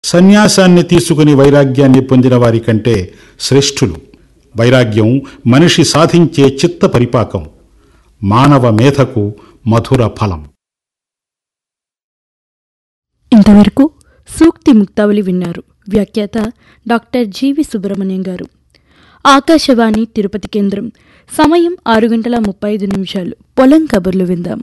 సన్యాసాన్ని తీసుకుని వైరాగ్యాన్ని పొందిన వారి కంటే శ్రేష్ఠులు వైరాగ్యం మనిషి సాధించే చిత్త పరిపాకం మానవ మేధకు మధుర ఫలం ఇంతవరకు సూక్తి ముక్తావళి విన్నారు వ్యాఖ్యాత డాక్టర్ జీవి సుబ్రహ్మణ్యం గారు ఆకాశవాణి తిరుపతి కేంద్రం సమయం ఆరు గంటల ముప్పై ఐదు నిమిషాలు పొలం కబుర్లు విందాం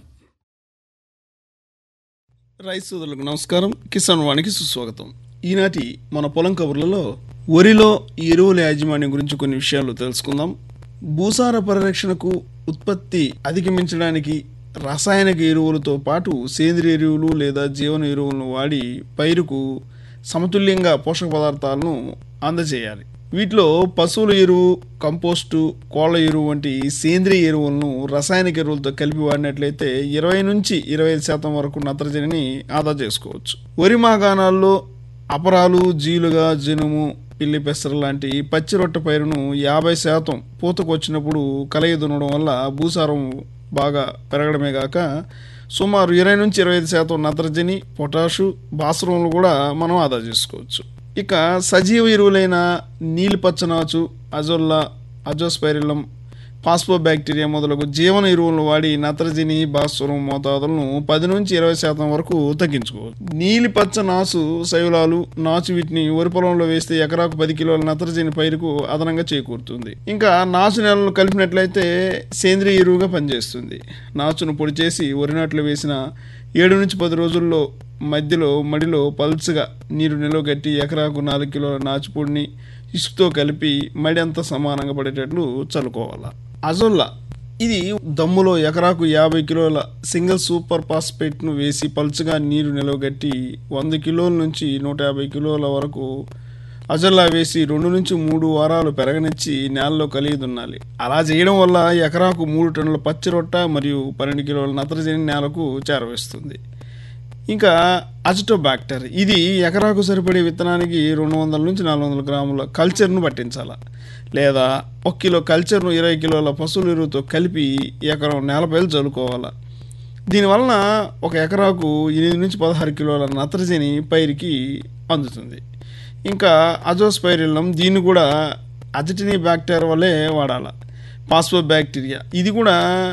రైతు సోదరులకు నమస్కారం కిసాన్ వాణికి సుస్వాగతం ఈనాటి మన పొలం కబుర్లలో వరిలో ఎరువుల యాజమాన్యం గురించి కొన్ని విషయాలు తెలుసుకుందాం భూసార పరిరక్షణకు ఉత్పత్తి అధిగమించడానికి రసాయనిక ఎరువులతో పాటు సేంద్రియ ఎరువులు లేదా జీవన ఎరువులను వాడి పైరుకు సమతుల్యంగా పోషక పదార్థాలను అందజేయాలి వీటిలో పశువుల ఎరువు కంపోస్టు కోళ్ళ ఎరువు వంటి సేంద్రియ ఎరువులను రసాయనిక ఎరువులతో కలిపి వాడినట్లయితే ఇరవై నుంచి ఇరవై ఐదు శాతం వరకు నత్రజనిని ఆదా చేసుకోవచ్చు వరి మాగాణాల్లో అపరాలు జీలుగా జనుము పిల్లి పెసర లాంటి పచ్చి రొట్టె పైరును యాభై శాతం పూతకు వచ్చినప్పుడు కలయి దున్నడం వల్ల భూసారం బాగా పెరగడమే కాక సుమారు ఇరవై నుంచి ఇరవై ఐదు శాతం నత్రజని పొటాషు భాస్వరములు కూడా మనం ఆదా చేసుకోవచ్చు ఇక సజీవ ఎరువులైన నీలిపచ్చనాచు అజొల్లా అజోస్పైరిలం పాస్పోబ్యాక్టీరియా మొదలగు జీవన ఎరువులను వాడి నత్రజని భాస్వరం మోతాదులను పది నుంచి ఇరవై శాతం వరకు తగ్గించుకోవచ్చు నీలి పచ్చ నాసు శైలాలు నాచు వీటిని వరి పొలంలో వేస్తే ఎకరాకు పది కిలోల నత్రజని పైరుకు అదనంగా చేకూరుతుంది ఇంకా నాచు నేలను కలిపినట్లయితే సేంద్రియ ఎరువుగా పనిచేస్తుంది నాచును పొడి చేసి వరి నాట్లు వేసిన ఏడు నుంచి పది రోజుల్లో మధ్యలో మడిలో పల్చగా నీరు నిలవగట్టి ఎకరాకు నాలుగు కిలోల నాచు పొడిని ఇసుకతో కలిపి మడి అంతా సమానంగా పడేటట్లు చల్లుకోవాలి అజొల్లా ఇది దమ్ములో ఎకరాకు యాభై కిలోల సింగిల్ సూపర్ ఫాస్ఫేట్ను వేసి పలుచగా నీరు నిలవగట్టి వంద కిలోల నుంచి నూట యాభై కిలోల వరకు అజల్లా వేసి రెండు నుంచి మూడు వారాలు పెరగనిచ్చి నేలలో కలిగి దున్నాలి అలా చేయడం వల్ల ఎకరాకు మూడు టన్నుల పచ్చి రొట్ట మరియు పన్నెండు కిలోల నత్రజని నేలకు చేరవేస్తుంది ఇంకా అజిటోబాక్టర్ ఇది ఎకరాకు సరిపడే విత్తనానికి రెండు వందల నుంచి నాలుగు వందల గ్రాముల కల్చర్ను పట్టించాలి లేదా ఒక కిలో కల్చర్ను ఇరవై కిలోల పశువుల ఎరువుతో కలిపి ఎకరం నేలపైలు చల్లుకోవాలి దీనివలన ఒక ఎకరాకు ఎనిమిది నుంచి పదహారు కిలోల నత్రజని పైరుకి అందుతుంది ఇంకా అజోస్పైరిల్లం దీన్ని కూడా అజిటినీ బ్యాక్టీరియా వల్లే వాడాలి పాస్పో బ్యాక్టీరియా ఇది కూడా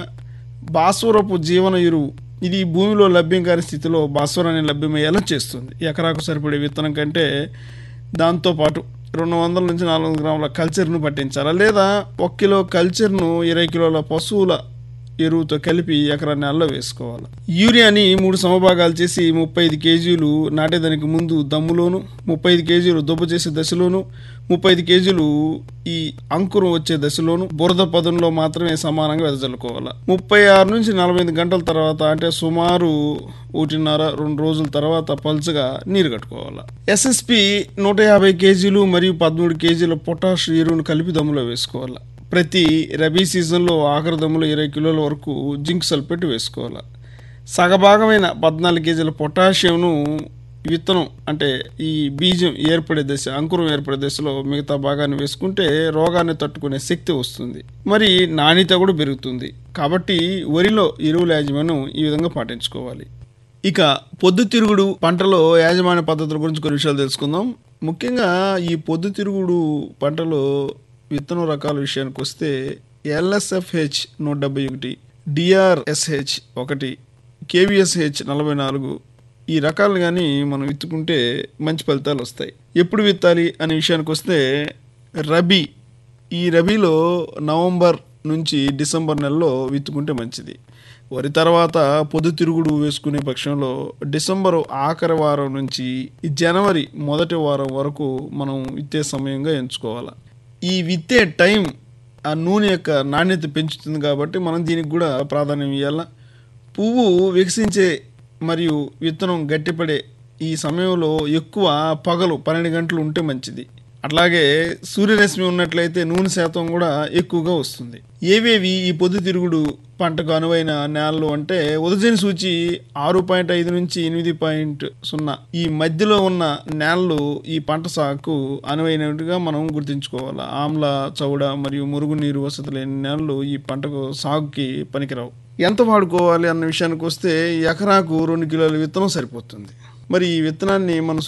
భాస్వరపు జీవన ఎరువు ఇది భూమిలో లభ్యం కాని స్థితిలో భాస్వరాన్ని లభ్యమయ్యేలా చేస్తుంది ఎకరాకు సరిపడే విత్తనం కంటే దాంతోపాటు రెండు వందల నుంచి నాలుగు వందల గ్రాముల కల్చర్ను పట్టించాలా లేదా ఒక కిలో కల్చర్ను ఇరవై కిలోల పశువుల ఎరువుతో కలిపి ఎకరా నెలలో వేసుకోవాలి యూరియాని మూడు సమభాగాలు చేసి ముప్పై ఐదు కేజీలు నాటేదానికి ముందు దమ్ములోను ముప్పై ఐదు కేజీలు దుబ్బ చేసే దశలోను ముప్పై ఐదు కేజీలు ఈ అంకురం వచ్చే దశలోను బురద పదంలో మాత్రమే సమానంగా వెదజల్లుకోవాలి ముప్పై ఆరు నుంచి నలభై ఐదు గంటల తర్వాత అంటే సుమారు ఒకటిన్నర రెండు రోజుల తర్వాత పలుచగా నీరు కట్టుకోవాలి ఎస్ఎస్పి నూట యాభై కేజీలు మరియు పదమూడు కేజీల పొటాష్ ఎరువును కలిపి దమ్ములో వేసుకోవాలి ప్రతి రబీ సీజన్లో ఆఖరి దమ్ములో ఇరవై కిలోల వరకు జింక్ సల్ఫేట్ వేసుకోవాలి సగభాగమైన పద్నాలుగు కేజీల పొటాషియంను విత్తనం అంటే ఈ బీజం ఏర్పడే దశ అంకురం ఏర్పడే దశలో మిగతా భాగాన్ని వేసుకుంటే రోగాన్ని తట్టుకునే శక్తి వస్తుంది మరి నాణ్యత కూడా పెరుగుతుంది కాబట్టి వరిలో ఎరువుల యాజమాన్యం ఈ విధంగా పాటించుకోవాలి ఇక పొద్దుతిరుగుడు పంటలో యాజమాన్య పద్ధతుల గురించి కొన్ని విషయాలు తెలుసుకుందాం ముఖ్యంగా ఈ పొద్దుతిరుగుడు పంటలో విత్తనం రకాల విషయానికి వస్తే ఎల్ఎస్ఎఫ్హెచ్ నూట డెబ్బై ఒకటి డిఆర్ఎస్హెచ్ ఒకటి కేవీఎస్హెచ్ నలభై నాలుగు ఈ రకాలు కానీ మనం విత్తుకుంటే మంచి ఫలితాలు వస్తాయి ఎప్పుడు విత్తాలి అనే విషయానికి వస్తే రబీ ఈ రబీలో నవంబర్ నుంచి డిసెంబర్ నెలలో విత్తుకుంటే మంచిది వరి తర్వాత పొద్దుతిరుగుడు వేసుకునే పక్షంలో డిసెంబర్ ఆఖరి వారం నుంచి జనవరి మొదటి వారం వరకు మనం విత్తే సమయంగా ఎంచుకోవాలి ఈ విత్తే టైం ఆ నూనె యొక్క నాణ్యత పెంచుతుంది కాబట్టి మనం దీనికి కూడా ప్రాధాన్యం ఇవ్వాల పువ్వు వికసించే మరియు విత్తనం గట్టిపడే ఈ సమయంలో ఎక్కువ పగలు పన్నెండు గంటలు ఉంటే మంచిది అట్లాగే సూర్యరశ్మి ఉన్నట్లయితే నూనె శాతం కూడా ఎక్కువగా వస్తుంది ఏవేవి ఈ పొద్దుతిరుగుడు పంటకు అనువైన నేలలు అంటే ఉదజని సూచి ఆరు పాయింట్ ఐదు నుంచి ఎనిమిది పాయింట్ సున్నా ఈ మధ్యలో ఉన్న నేలలు ఈ పంట సాగుకు అనువైనట్టుగా మనం గుర్తుంచుకోవాలి ఆమ్ల చౌడ మరియు మురుగునీరు వసతి లేని నేలలు ఈ పంటకు సాగుకి పనికిరావు ఎంత వాడుకోవాలి అన్న విషయానికి వస్తే ఎకరాకు రెండు కిలోల విత్తనం సరిపోతుంది మరి ఈ విత్తనాన్ని మనం